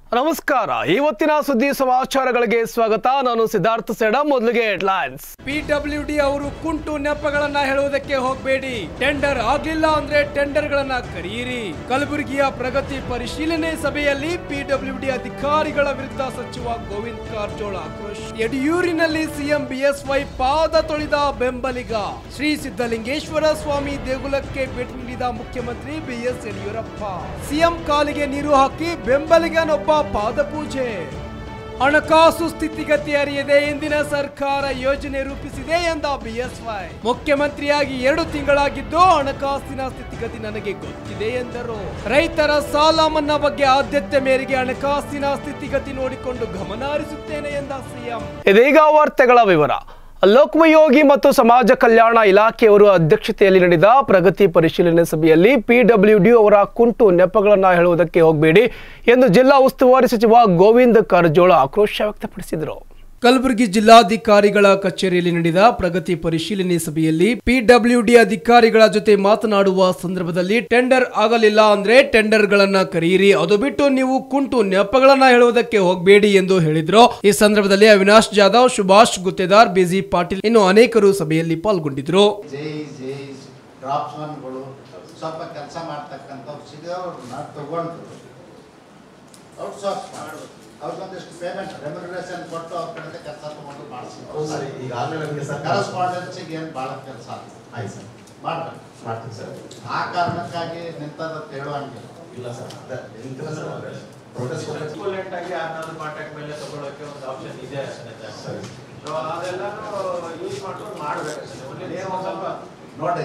ನಮಸ್ಕಾರ ಇವತ್ತಿನ ಸುದ್ದಿ ಸಮಾಚಾರಗಳಿಗೆ ಸ್ವಾಗತ ನಾನು ಸಿದ್ಧಾರ್ಥ ಸೇಡ ಮೊದಲಿಗೆ ಹೆಡ್ಲೈನ್ಸ್ ಪಿಡಬ್ಲ್ಯೂಡಿ ಅವರು ಕುಂಟು ನೆಪಗಳನ್ನ ಹೇಳುವುದಕ್ಕೆ ಹೋಗಬೇಡಿ ಟೆಂಡರ್ ಆಗ್ಲಿಲ್ಲ ಅಂದ್ರೆ ಟೆಂಡರ್ ಗಳನ್ನ ಕರೆಯಿರಿ ಕಲಬುರಗಿಯ ಪ್ರಗತಿ ಪರಿಶೀಲನೆ ಸಭೆಯಲ್ಲಿ ಪಿಡಬ್ಲ್ಯೂಡಿ ಅಧಿಕಾರಿಗಳ ವಿರುದ್ಧ ಸಚಿವ ಗೋವಿಂದ್ ಕಾರಜೋಳ ಆಕ್ರೋಶ ಯಡಿಯೂರಿನಲ್ಲಿ ಸಿಎಂ ಬಿಎಸ್ವೈ ಪಾದ ತೊಳೆದ ಬೆಂಬಲಿಗ ಶ್ರೀ ಸಿದ್ದಲಿಂಗೇಶ್ವರ ಸ್ವಾಮಿ ದೇಗುಲಕ್ಕೆ ಭೇಟಿ ನೀಡಿದ ಮುಖ್ಯಮಂತ್ರಿ ಬಿಎಸ್ ಯಡಿಯೂರಪ್ಪ ಸಿಎಂ ಕಾಲಿಗೆ ನೀರು ಹಾಕಿ ಬೆಂಬಲಿಗನೊಬ್ಬ ಪಾದಪೂಜೆ ಹಣಕಾಸು ಸ್ಥಿತಿಗತಿ ಅರಿಯದೆ ಇಂದಿನ ಸರ್ಕಾರ ಯೋಜನೆ ರೂಪಿಸಿದೆ ಎಂದ ಬಿಎಸ್ವೈ ಮುಖ್ಯಮಂತ್ರಿಯಾಗಿ ಎರಡು ತಿಂಗಳಾಗಿದ್ದು ಹಣಕಾಸಿನ ಸ್ಥಿತಿಗತಿ ನನಗೆ ಗೊತ್ತಿದೆ ಎಂದರು ರೈತರ ಸಾಲ ಮನ್ನಾ ಬಗ್ಗೆ ಆದ್ಯತೆ ಮೇರೆಗೆ ಹಣಕಾಸಿನ ಸ್ಥಿತಿಗತಿ ನೋಡಿಕೊಂಡು ಗಮನ ಹರಿಸುತ್ತೇನೆ ಎಂದ ಸಿಎಂ ಇದೀಗ ವಾರ್ತೆಗಳ ವಿವರ ಲೋಕೋಪಯೋಗಿ ಮತ್ತು ಸಮಾಜ ಕಲ್ಯಾಣ ಇಲಾಖೆಯವರು ಅಧ್ಯಕ್ಷತೆಯಲ್ಲಿ ನಡೆದ ಪ್ರಗತಿ ಪರಿಶೀಲನೆ ಸಭೆಯಲ್ಲಿ ಪಿಡಬ್ಲ್ಯೂಡಿ ಅವರ ಕುಂಟು ನೆಪಗಳನ್ನು ಹೇಳುವುದಕ್ಕೆ ಹೋಗಬೇಡಿ ಎಂದು ಜಿಲ್ಲಾ ಉಸ್ತುವಾರಿ ಸಚಿವ ಗೋವಿಂದ ಕಾರಜೋಳ ಆಕ್ರೋಶ ವ್ಯಕ್ತಪಡಿಸಿದರು ಕಲಬುರಗಿ ಜಿಲ್ಲಾಧಿಕಾರಿಗಳ ಕಚೇರಿಯಲ್ಲಿ ನಡೆದ ಪ್ರಗತಿ ಪರಿಶೀಲನೆ ಸಭೆಯಲ್ಲಿ ಪಿಡಬ್ಲ್ಯೂಡಿ ಅಧಿಕಾರಿಗಳ ಜೊತೆ ಮಾತನಾಡುವ ಸಂದರ್ಭದಲ್ಲಿ ಟೆಂಡರ್ ಆಗಲಿಲ್ಲ ಅಂದ್ರೆ ಟೆಂಡರ್ ಗಳನ್ನ ಕರೆಯಿರಿ ಅದು ಬಿಟ್ಟು ನೀವು ಕುಂಟು ನೆಪಗಳನ್ನ ಹೇಳುವುದಕ್ಕೆ ಹೋಗಬೇಡಿ ಎಂದು ಹೇಳಿದ್ರು ಈ ಸಂದರ್ಭದಲ್ಲಿ ಅವಿನಾಶ್ ಜಾಧವ್ ಸುಭಾಷ್ ಗುತ್ತೇದಾರ್ ಬಿಜಿ ಪಾಟೀಲ್ ಇನ್ನು ಅನೇಕರು ಸಭೆಯಲ್ಲಿ ಪಾಲ್ಗೊಂಡಿದ್ರು ಜೈಸ್ ಜೈಸ್ ಡ್ರಾಪ್ಸ್ಮನ್ಗಳು ಸ್ವಲ್ಪ ಕೆಲಸ ಮಾಡ್ತಕ್ಕಂಥವ್ರು ಸಿಗೋರನ್ನ ತಗೊಂಡು ಔಟ್ಸೋರ್ಸ್ ಮಾಡಿ ಅವ್ರಿಗೊಂದಿಷ್ಟು ಪೇಮೆಂಟ್ ರೆಮ್ಯುನರೇಷನ್ ಕೊಟ್ಟು ಅವ್ರ ಕಡೆ ಕೆಲಸ ತಗೊಂಡು ಹೌದು ಸರ್ ಮಾಡಿಸಿ ಈಗಾಗಲೇ ನಮಗೆ ಸರ್ ಕರೆಸ್ಪಾಂಡೆನ್ಸಿಗೆ ಏನು ಭಾಳ ಕೆಲಸ ಆಯ್ತು ಸರ್ ಮಾಡ್ಬೇಕು ಮಾಡ್ತೀನಿ ಸರ್ ಆ ಕಾರಣಕ್ಕಾಗಿ ನಿಂತದಂತ ಹೇಳುವಂಗಿಲ್ಲ ಇಲ್ಲ ಸರ್ ಅದೇ ನಿಂತಿಲ್ಲ ಸರ್ ಪ್ರೊಟೆಸ್ಟ್ ಕೊಡಬೇಕು ಈಕ್ವಲೆಂಟ್ ಆಗಿ ಯಾರನ್ನಾದ್ರೂ ಕಾಂಟ್ಯಾಕ್ಟ್ ಮೇಲೆ ತಗೊಳ್ಳೋಕೆ ಒಂದು ಆಪ್ಷನ್ ಇದೆ ಸರಿ ಸೊ ಅದೆಲ್ಲಾನು ಯೂಸ್ ಮಾಡ್ಕೊಂಡು ಮಾಡ್ಬೇಕು ಅಷ್ಟೇ ಏನು ಒಂದ್ ಸ್ವಲ್ಪ ನೋಡಿ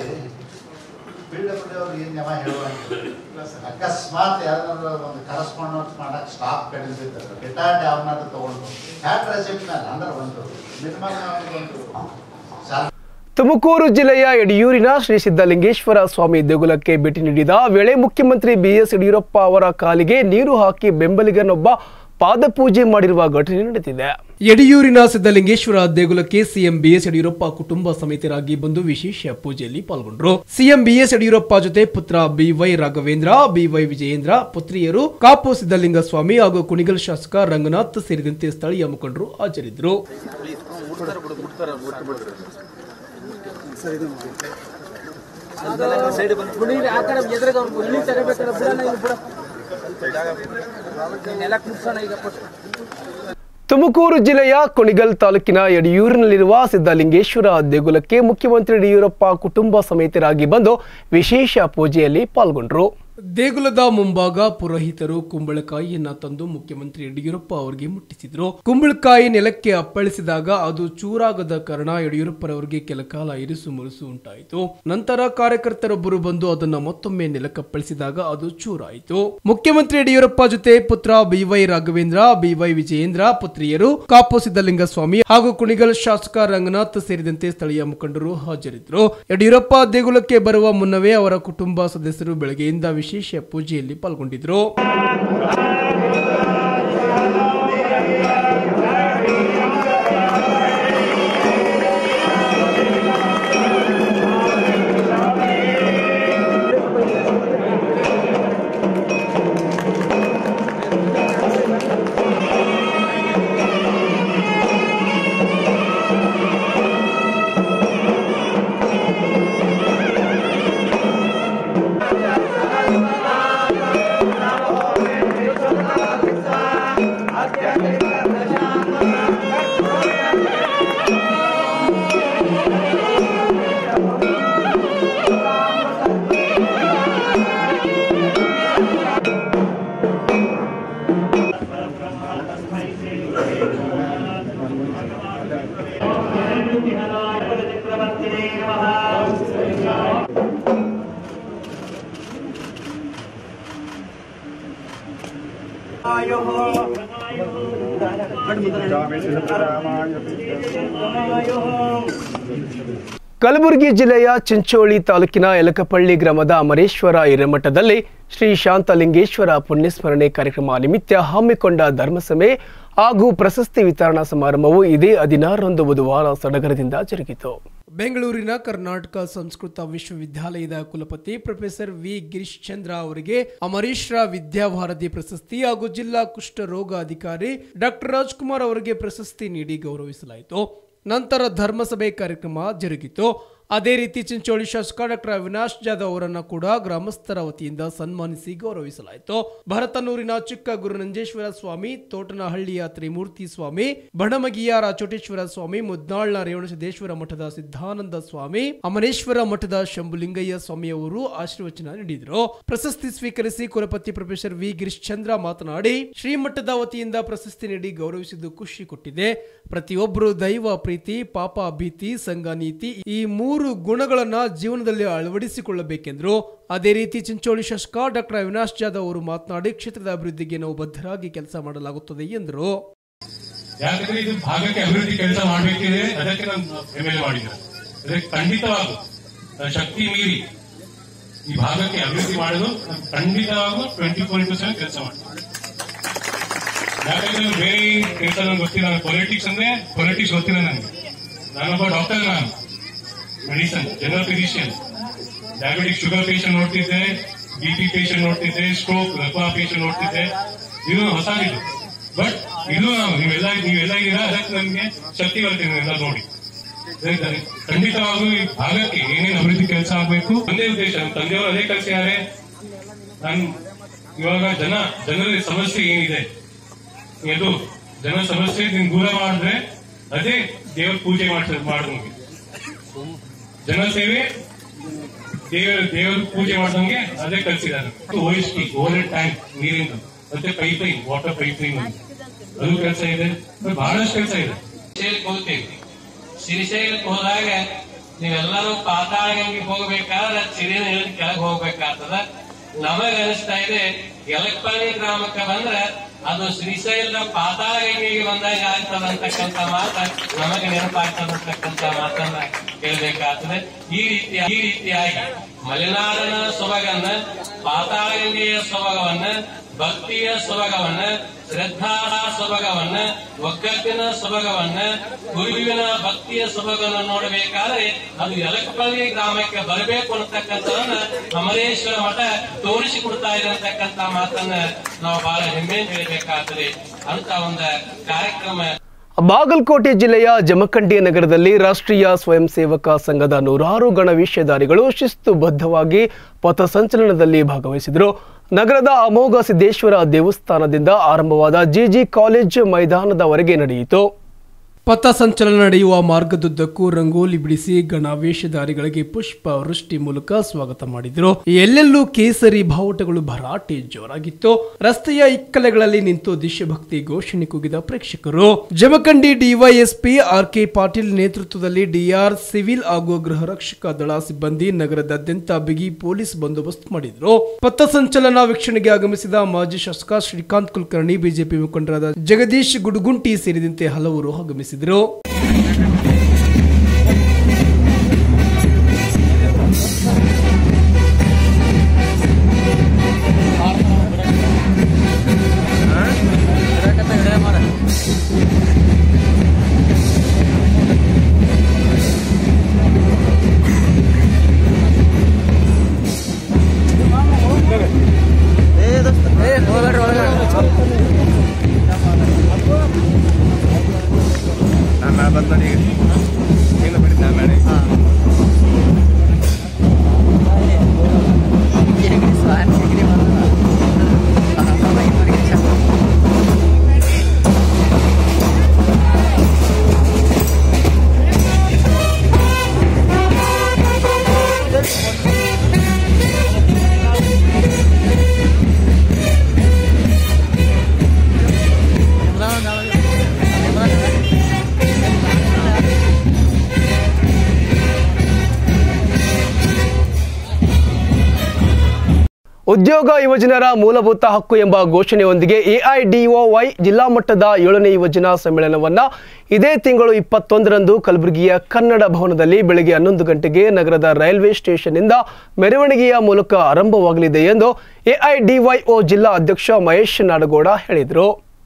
ಪಿ ಡಬ್ಲ್ಯೂ ಅವ್ರು ಏನು ಜಮ ಹೇಳುವಂಗಿಲ್ಲ ಅಕಸ್ಮಾತ್ ಯಾರಾದ್ರೂ ಒಂದು ಕರೆಸ್ಪಾಂಡೆನ್ಸ್ ಮಾಡಕ್ಕೆ ಸ್ಟಾಫ್ ಕಡಿದಿದ್ದಾರೆ ರಿಟೈರ್ಡ್ ಯಾವನ್ನಾದ್ರೂ ತಗೊಂಡು ಹ್ಯಾಟ್ ರೆಸಿಪ್ಟ್ ಮೇಲೆ ಅಂದ್ರೆ ಒಂದು ಮಿನಿಮಮ್ ಒಂದು ಸ್ಯಾಲ್ ತುಮಕೂರು ಜಿಲ್ಲೆಯ ಯಡಿಯೂರಿನ ಶ್ರೀ ಸಿದ್ದಲಿಂಗೇಶ್ವರ ಸ್ವಾಮಿ ದೇಗುಲಕ್ಕೆ ಭೇಟಿ ನೀಡಿದ ವೇಳೆ ಮುಖ್ಯಮಂತ್ರಿ ಬಿಎಸ್ ಯಡಿಯೂರಪ್ಪ ಅವರ ಕಾಲಿಗೆ ನೀರು ಹಾಕಿ ಬೆಂಬಲಿಗನೊಬ್ಬ ಪಾದಪೂಜೆ ಮಾಡಿರುವ ಘಟನೆ ನಡೆದಿದೆ ಯಡಿಯೂರಿನ ಸಿದ್ದಲಿಂಗೇಶ್ವರ ದೇಗುಲಕ್ಕೆ ಸಿಎಂ ಬಿಎಸ್ ಯಡಿಯೂರಪ್ಪ ಕುಟುಂಬ ಸಮೇತರಾಗಿ ಬಂದು ವಿಶೇಷ ಪೂಜೆಯಲ್ಲಿ ಪಾಲ್ಗೊಂಡರು ಸಿಎಂ ಬಿಎಸ್ ಯಡಿಯೂರಪ್ಪ ಜೊತೆ ಪುತ್ರ ಬಿವೈ ರಾಘವೇಂದ್ರ ಬಿವೈ ವಿಜಯೇಂದ್ರ ಪುತ್ರಿಯರು ಕಾಪು ಸಿದ್ದಲಿಂಗ ಸ್ವಾಮಿ ಹಾಗೂ ಕುಣಿಗಲ್ ಶಾಸಕ ರಂಗನಾಥ್ ಸೇರಿದಂತೆ ಸ್ಥಳೀಯ ಮುಖಂಡರು ಹಾಜರಿದ್ದರು ತುಮಕೂರು ಜಿಲ್ಲೆಯ ಕುಣಿಗಲ್ ತಾಲೂಕಿನ ಯಡಿಯೂರಿನಲ್ಲಿರುವ ಸಿದ್ದಲಿಂಗೇಶ್ವರ ದೇಗುಲಕ್ಕೆ ಮುಖ್ಯಮಂತ್ರಿ ಯಡಿಯೂರಪ್ಪ ಕುಟುಂಬ ಸಮೇತರಾಗಿ ಬಂದು ವಿಶೇಷ ಪೂಜೆಯಲ್ಲಿ ಪಾಲ್ಗೊಂಡರು ದೇಗುಲದ ಮುಂಭಾಗ ಪುರೋಹಿತರು ಕುಂಬಳಕಾಯಿಯನ್ನ ತಂದು ಮುಖ್ಯಮಂತ್ರಿ ಯಡಿಯೂರಪ್ಪ ಅವರಿಗೆ ಮುಟ್ಟಿಸಿದ್ರು ಕುಂಬಳಕಾಯಿ ನೆಲಕ್ಕೆ ಅಪ್ಪಳಿಸಿದಾಗ ಅದು ಚೂರಾಗದ ಕಾರಣ ಯಡಿಯೂರಪ್ಪರವರಿಗೆ ಕೆಲಕಾಲ ಇರಿಸು ಮುರುಸು ಉಂಟಾಯಿತು ನಂತರ ಕಾರ್ಯಕರ್ತರೊಬ್ಬರು ಬಂದು ಅದನ್ನ ಮತ್ತೊಮ್ಮೆ ನೆಲಕ್ಕಪ್ಪಳಿಸಿದಾಗ ಅದು ಚೂರಾಯಿತು ಮುಖ್ಯಮಂತ್ರಿ ಯಡಿಯೂರಪ್ಪ ಜೊತೆ ಪುತ್ರ ಬಿವೈ ರಾಘವೇಂದ್ರ ಬಿವೈ ವಿಜಯೇಂದ್ರ ಪುತ್ರಿಯರು ಕಾಪು ಸಿದ್ದಲಿಂಗ ಸ್ವಾಮಿ ಹಾಗೂ ಕುಣಿಗಲ್ ಶಾಸಕ ರಂಗನಾಥ್ ಸೇರಿದಂತೆ ಸ್ಥಳೀಯ ಮುಖಂಡರು ಹಾಜರಿದ್ದರು ಯಡಿಯೂರಪ್ಪ ದೇಗುಲಕ್ಕೆ ಬರುವ ಮುನ್ನವೇ ಅವರ ಕುಟುಂಬ ಸದಸ್ಯರು ಬೆಳಗ್ಗೆಯಿಂದ ವಿಶೇಷ ಪೂಜೆಯಲ್ಲಿ ಪಾಲ್ಗೊಂಡಿದ್ರು ಕಲಬುರಗಿ ಜಿಲ್ಲೆಯ ಚಿಂಚೋಳಿ ತಾಲೂಕಿನ ಯಲಕಪಳ್ಳಿ ಗ್ರಾಮದ ಅಮರೇಶ್ವರ ಹಿರೇಮಠದಲ್ಲಿ ಶ್ರೀ ಶಾಂತಲಿಂಗೇಶ್ವರ ಪುಣ್ಯಸ್ಮರಣೆ ಕಾರ್ಯಕ್ರಮ ನಿಮಿತ್ತ ಹಮ್ಮಿಕೊಂಡ ಧರ್ಮಸಭೆ ಹಾಗೂ ಪ್ರಶಸ್ತಿ ವಿತರಣಾ ಸಮಾರಂಭವು ಇದೇ ಹದಿನಾರರಂದು ಬುಧವಾರ ಸಡಗರದಿಂದ ಜರುಗಿತು ಬೆಂಗಳೂರಿನ ಕರ್ನಾಟಕ ಸಂಸ್ಕೃತ ವಿಶ್ವವಿದ್ಯಾಲಯದ ಕುಲಪತಿ ಪ್ರೊಫೆಸರ್ ವಿ ಗಿರೀಶ್ ಚಂದ್ರ ಅವರಿಗೆ ಅಮರೀಶ್ ರಾ ವಿದ್ಯಾಭಾರತಿ ಪ್ರಶಸ್ತಿ ಹಾಗೂ ಜಿಲ್ಲಾ ಕುಷ್ಠರೋಗ ಅಧಿಕಾರಿ ಡಾಕ್ಟರ್ ರಾಜ್ಕುಮಾರ್ ಅವರಿಗೆ ಪ್ರಶಸ್ತಿ ನೀಡಿ ಗೌರವಿಸಲಾಯಿತು ನಂತರ ಧರ್ಮಸಭೆ ಕಾರ್ಯಕ್ರಮ ಜರುಗಿತು ಅದೇ ರೀತಿ ಚಿಂಚೋಳಿ ಶಾಸಕ ಡಾಕ್ಟರ್ ಅವಿನಾಶ್ ಜಾಧವ್ ಅವರನ್ನ ಕೂಡ ಗ್ರಾಮಸ್ಥರ ವತಿಯಿಂದ ಸನ್ಮಾನಿಸಿ ಗೌರವಿಸಲಾಯಿತು ಭರತನೂರಿನ ಚಿಕ್ಕ ಗುರುನಂಜೇಶ್ವರ ಸ್ವಾಮಿ ತೋಟನಹಳ್ಳಿಯ ತ್ರಿಮೂರ್ತಿ ಸ್ವಾಮಿ ಬಡಮಗಿಯ ರಾಚೋಟೇಶ್ವರ ಸ್ವಾಮಿ ಮುದ್ನಾಳ್ನ ರೇವಣಸಿದ್ದೇಶ್ವರ ಮಠದ ಸಿದ್ಧಾನಂದ ಸ್ವಾಮಿ ಅಮನೇಶ್ವರ ಮಠದ ಶಂಭುಲಿಂಗಯ್ಯ ಸ್ವಾಮಿಯವರು ಆಶೀರ್ವಚನ ನೀಡಿದರು ಪ್ರಶಸ್ತಿ ಸ್ವೀಕರಿಸಿ ಕುಲಪತಿ ಪ್ರೊಫೆಸರ್ ವಿ ಗಿರೀಶ್ ಚಂದ್ರ ಮಾತನಾಡಿ ಶ್ರೀಮಠದ ವತಿಯಿಂದ ಪ್ರಶಸ್ತಿ ನೀಡಿ ಗೌರವಿಸಿದ್ದು ಖುಷಿ ಕೊಟ್ಟಿದೆ ಪ್ರತಿಯೊಬ್ಬರು ದೈವ ಪ್ರೀತಿ ಪಾಪ ಭೀತಿ ಸಂಘ ನೀತಿ ಈ ಮೂರು ಗುಣಗಳನ್ನ ಜೀವನದಲ್ಲಿ ಅಳವಡಿಸಿಕೊಳ್ಳಬೇಕೆಂದರು ಅದೇ ರೀತಿ ಚಿಂಚೋಳಿ ಶಾಸಕ ಡಾಕ್ಟರ್ ಅವಿನಾಶ್ ಜಾಧವ್ ಅವರು ಮಾತನಾಡಿ ಕ್ಷೇತ್ರದ ಅಭಿವೃದ್ಧಿಗೆ ನಾವು ಬದ್ಧರಾಗಿ ಕೆಲಸ ಮಾಡಲಾಗುತ್ತದೆ ಎಂದರು ಯಾಕಂದ್ರೆ ಇದು ಭಾಗಕ್ಕೆ ಅಭಿವೃದ್ಧಿ ಕೆಲಸ ಮಾಡಬೇಕಿದೆ ಅದಕ್ಕೆ ನಾನು ಎಮ್ ಎಲ್ ಮಾಡಿದ್ದೆ ಅದಕ್ಕೆ ಖಂಡಿತವಾಗೂ ನನ್ನ ಶಕ್ತಿ ಮೀರಿ ಈ ಭಾಗಕ್ಕೆ ಅಭಿವೃದ್ಧಿ ಮಾಡಲು ನಾನು ಖಂಡಿತವಾಗೂ ಟ್ವೆಂಟಿ ಫೋರ್ ಇಂಟು ಸೆವೆನ್ ಕೆಲಸ ಮಾಡ್ತೀನಿ ಯಾಕಂದ್ರೆ ಬೇರೆ ಕೆಲಸ ನನಗೆ ಗೊತ್ತಿಲ್ಲ ನಾನು ಪೊಲಿಟಿಕ್ಸ್ ಅಂದ್ರೆ ಪೊಲಿಟಿಕ್ಸ್ ಗೊತ್ತಿಲ್ಲ ನನಗೆ ನಾನೊಬ್ಬ ಡಾಕ್ಟರ್ ನಾನು medicine general physician diabetic sugar patient ನೋಡ್ತಿದ್ದೆ ಬಿಪಿ ಪೇಷಂಟ್ ನೋಡ್ತಿದ್ದೆ ಸ್ಟ್ರೋಕ್ ರಕ್ತ ಪೇಷಂಟ್ ನೋಡ್ತಿದ್ದೆ ಇದು ಹೊಸ ಇದು ಬಟ್ ಇದು ನಾವು ನೀವೆಲ್ಲ ನೀವೆಲ್ಲ ಇದ್ದೀರಾ ಅದಕ್ಕೆ ನನಗೆ ಶಕ್ತಿ ಬರ್ತೀನಿ ಎಲ್ಲ ನೋಡಿ ಅದಕ್ಕೆ ಖಂಡಿತವಾಗೂ ಈ ಭಾಗಕ್ಕೆ ಏನೇನು ಅಭಿವೃದ್ಧಿ ಕೆಲಸ ಆಗಬೇಕು ಒಂದೇ ಉದ್ದೇಶ ನಮ್ಮ ತಂದೆಯವರು ಅದೇ ಕಲಿಸಿದ್ದಾರೆ ನಾನು ಇವಾಗ ಜನ ಜನರ ಸಮಸ್ಯೆ ಏನಿದೆ ಇದು ಜನ ಸಮಸ್ಯೆ ನೀನ್ ದೂರ ಮಾಡಿದ್ರೆ ಅದೇ ದೇವರ ಪೂಜೆ ಮಾಡ್ಸ ಮಾಡಿದಂಗೆ ಜನ ಸೇವೆ ದೇವರ ದೇವರ ಪೂಜೆ ಮಾಡ್ದಂಗೆ ಅದೇ ಕಲ್ಸಿದ್ದಾರೆ O S T over tank ನೀರಿಂದು ಮತ್ತೆ pipe line water pipe line ಅದು ಕೆಲಸ ಇದೆ ಮತ್ತೆ ಬಹಳಷ್ಟು ಕೆಲಸ ಇದೆ ಶ್ರೀಶೈಲಕ್ಕೆ ಹೋಗ್ತೀವಿ ಶ್ರೀಶೈಲಕ್ಕೆ ಹೋದಾಗ ನೀವೆಲ್ಲರೂ ಪಾತಾಳ ಗಂಗೆ ಹೋಗ್ಬೇಕಾದ್ರೆ ಸಿರಿನ ಇಳಿದು ಕೆಳಗೆ ಹೋಗ್ಬೇಕಾಗ್ತದ ನಮಗ ಅನಿಸ್ತಾ ಇದೆ ಎಲಕ್ಪಾನಿ ಗ್ರಾಮಕ್ಕೆ ಬಂದ್ರೆ ಅದು ಶ್ರೀಶೈಲದ ಪಾತಾಳ ಗಂಗೆಗೆ ಬಂದಾಗ ಆಗ್ತದ ಅಂತಕ್ಕಂಥ ಮಾತ ನಮಗೆ ನೆನಪಾಗ್ತದಂತಕ್ಕಂಥ ಮಾತನ್ನ ಹೇಳ್ಬೇಕಾಗ್ತದೆ ಈ ರೀತಿ ಈ ರೀತಿಯಾಗಿ ಮಲೆನಾಡನ ಸೊಬಗನ್ನ ಪಾತಾಳ ಗಂಗೆಯ ಸೊಬಗವನ್ನ ಭಕ್ತಿಯ ಸೊಬಗವನ್ನ ಶ್ರದ್ಧಾಳ ಸೊಬಗವನ್ನ ಒಗ್ಗಟ್ಟಿನ ಸೊಬಗವನ್ನ ಗುರುವಿನ ಭಕ್ತಿಯ ಸೊಬಗನ್ನು ನೋಡಬೇಕಾದ್ರೆ ಅದು ಯಲಕಪಳ್ಳಿ ಗ್ರಾಮಕ್ಕೆ ಬರಬೇಕು ಅನ್ನತಕ್ಕಂಥದನ್ನ ಅಮರೇಶ್ವರ ಮಠ ತೋರಿಸಿಕೊಡ್ತಾ ಇದೆ ಅಂತಕ್ಕಂಥ ಮಾತನ್ನ ನಾವು ಬಹಳ ಹೆಮ್ಮೆಯಿಂದ ಹೇಳಬೇಕಾಗ್ತದೆ ಅಂತ ಒಂದು ಕಾರ್ಯಕ್ರಮ ಬಾಗಲಕೋಟೆ ಜಿಲ್ಲೆಯ ಜಮಖಂಡಿ ನಗರದಲ್ಲಿ ರಾಷ್ಟ್ರೀಯ ಸ್ವಯಂ ಸೇವಕ ಸಂಘದ ನೂರಾರು ಗಣವೇಷಧಾರಿಗಳು ಶಿಸ್ತುಬದ್ಧವಾಗಿ ಪಥಸಂಚಲನದಲ್ಲಿ ಭಾಗವಹಿಸಿದರು ನಗರದ ಅಮೋಘ ಸಿದ್ದೇಶ್ವರ ದೇವಸ್ಥಾನದಿಂದ ಆರಂಭವಾದ ಜಿಜಿ ಕಾಲೇಜ್ ಮೈದಾನದವರೆಗೆ ನಡೆಯಿತು ಪಥಸಂಚಲನ ನಡೆಯುವ ಮಾರ್ಗದುದ್ದಕ್ಕೂ ರಂಗೋಲಿ ಬಿಡಿಸಿ ಗಣವೇಷಧಾರಿಗಳಿಗೆ ಪುಷ್ಪ ವೃಷ್ಟಿ ಮೂಲಕ ಸ್ವಾಗತ ಮಾಡಿದರು ಎಲ್ಲೆಲ್ಲೂ ಕೇಸರಿ ಬಾವುಟಗಳು ಭರಾಟೆ ಜೋರಾಗಿತ್ತು ರಸ್ತೆಯ ಇಕ್ಕಲೆಗಳಲ್ಲಿ ನಿಂತು ದೇಶಭಕ್ತಿ ಘೋಷಣೆ ಕೂಗಿದ ಪ್ರೇಕ್ಷಕರು Jamakhandi DYSP R K Patil ನೇತೃತ್ವದಲ್ಲಿ ಡಿಆರ್ ಸಿವಿಲ್ ಹಾಗೂ ಗೃಹ ರಕ್ಷಕ ದಳ ಸಿಬ್ಬಂದಿ ನಗರದಾದ್ಯಂತ ಬಿಗಿ ಪೊಲೀಸ್ ಬಂದೋಬಸ್ತ್ ಮಾಡಿದ್ರು ಪಥಸಂಚಲನ ವೀಕ್ಷಣೆಗೆ ಆಗಮಿಸಿದ ಮಾಜಿ ಶಾಸಕ ಶ್ರೀಕಾಂತ್ ಕುಲಕರ್ಣಿ ಬಿಜೆಪಿ ಮುಖಂಡರಾದ ಜಗದೀಶ್ ಗುಡುಗುಂಟಿ ಸೇರಿದಂತೆ ಹಲವರು ಆಗಮಿಸಿದರು ಉದ್ಯೋಗ ಯುವಜನರ ಮೂಲಭೂತ ಹಕ್ಕು ಎಂಬ ಘೋಷಣೆಯೊಂದಿಗೆ ಎಐಡಿಒವೈ ಜಿಲ್ಲಾ ಮಟ್ಟದ ಏಳನೇ ಯುವಜನ ಸಮ್ಮೇಳನವನ್ನ ಇದೇ ತಿಂಗಳು ಇಪ್ಪತ್ತೊಂದರಂದು ಕಲಬುರಗಿಯ ಕನ್ನಡ ಭವನದಲ್ಲಿ ಬೆಳಗ್ಗೆ ಹನ್ನೊಂದು ಗಂಟೆಗೆ ನಗರದ ರೈಲ್ವೆ ಸ್ಟೇಷನ್ನಿಂದ ಮೆರವಣಿಗೆಯ ಮೂಲಕ ಆರಂಭವಾಗಲಿದೆ ಎಂದು ಎಐಡಿವೈಒ ಜಿಲ್ಲಾ ಅಧ್ಯಕ್ಷ ಮಹೇಶ್ ನಾಡಗೌಡ ಹೇಳಿದರು